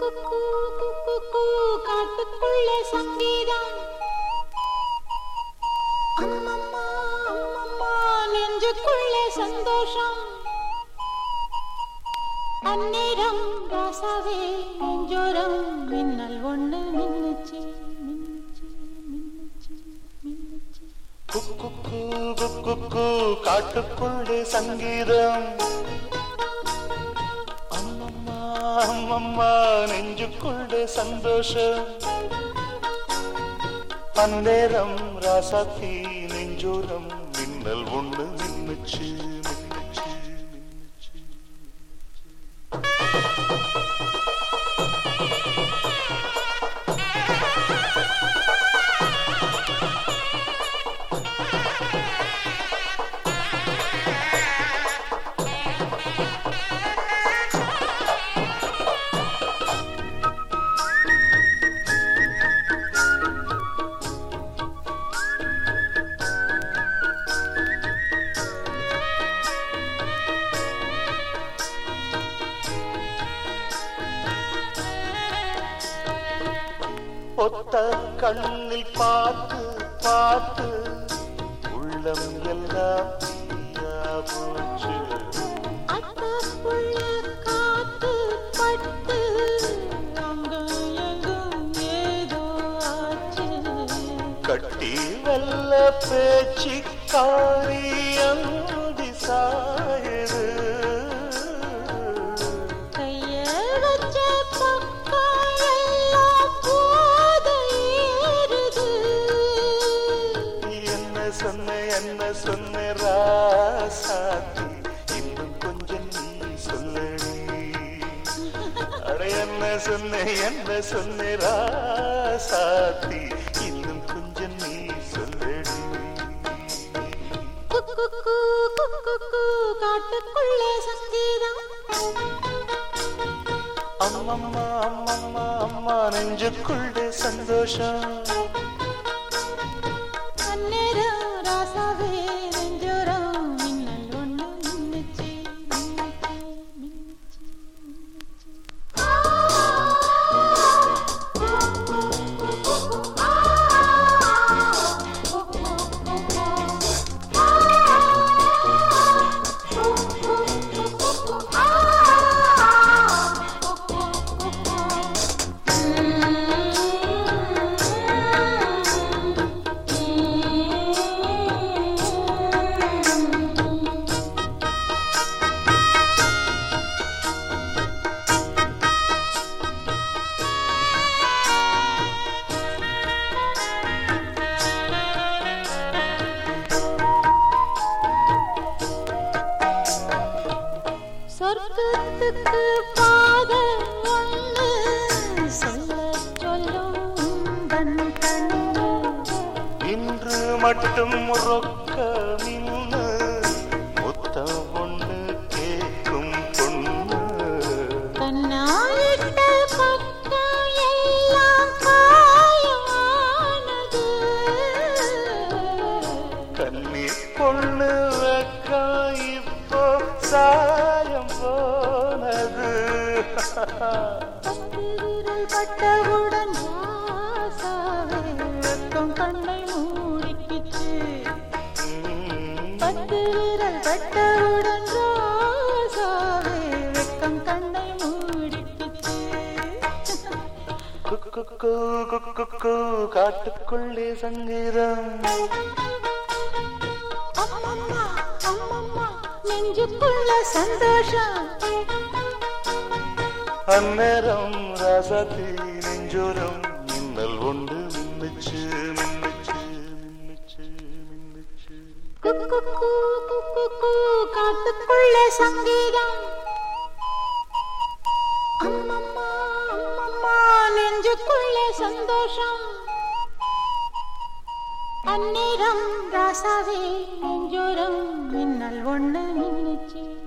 குக்கு குக்கு காட்டுக்குள்ளே சங்கீதம் அம்மம்மா அம்மம்மா நெஞ்சுக்குள்ளே சந்தோஷம் அந்நேரம் ராசாவே நெஞ்சோரம் மின்னல் ஒண்ணு மின்னுச்சு மின்னுச்சு மின்னுச்சு மின்னுச்சு குக்கு குக்கு காட்டுக்குள்ளே சங்கீதம் அம்மம்மா அம்மம்மா நெஞ்சுக்குள்ளே சந்தோஷம் அந்நேரம் ராசாத்தி நெஞ்சோரம் மின்னல் ஒண்ணு மின்னுச்சு மின்னுச்சு மின்னுச்சு ஒத்த கண்ணில் பார்த்து பார்த்து உள்ளம் எல்லாம் தீயா போச்சு அத்தப்புள்ள காத்து பட்டு அங்க எங்கும் ஏதோ ஆச்சு கட்டி வெல்ல பேச்சு காரி அந்தி சாயுது கைய வச்ச பக்கம் எல்லாம் போத ஏறுது என்ன சொன்ன என்ன சொன்ன ராசாத்தி இன்னும் கொஞ்சம் நீ சொல்லடி அட என்ன சொன்ன என்ன சொன்ன ராசாத்தி இன்னும் கொஞ்சம் நீ சொல்லடி குக்கு குக்கு காட்டுக்குள்ளே சங்கீதம் அம்மம்மா அம்மம்மா அம்மா நெஞ்சுக்குள்ளே சந்தோஷம் அந்நேரம் ராசாவே நெஞ்சோரம் மின்னல் ஒண்ணு மின்னுச்சு மின்னுச்சு மின்னுச்சு மின்னுச்சு சொர்க்கத்துக்கு பாத ஒண்ணு சொல்ல சொல்லும் தன் கண்ணு இன்று மட்டும் ரொக்க மின்னு முத்தம் ஒண்ணு கேட்கும் பொண்ணு கண்ணாயிட்ட பக்கம் எல்லாம் காயமானது கண்ணி பொண்ணு வெக்கா இப்போ சாயம் போனது பத்து விரல் பட்டவுடன் ராசாவே வெட்கம் கண்ணை மூடிக்கிச்சு பத்து விரல் பட்டவுடன் ராசாவே வெட்கம் கண்ணை மூடிக்கிச்சு குக்கு குக்கு காட்டுக்குள்ளே சங்கீதம் அம்மம்மா அம்மம்மா நெஞ்சுக்குள்ள சந்தோஷம் அந்நேரம் ராசாத்தி நெஞ்சோரம் மின்னல் ஒன்று மின்னுச்சு மின்னுச்சு மின்னுச்சு மின்னுச்சு குக்கு குக்கு காட்டுக்குள்ள சங்கீதம் அம்மம்மா அம்மம்மா நெஞ்சுக்குள்ள சந்தோஷம் அந்நேரம் ராசாவே நெஞ்சோரம் மின்னல் ஒண்ணு மின்னுச்சு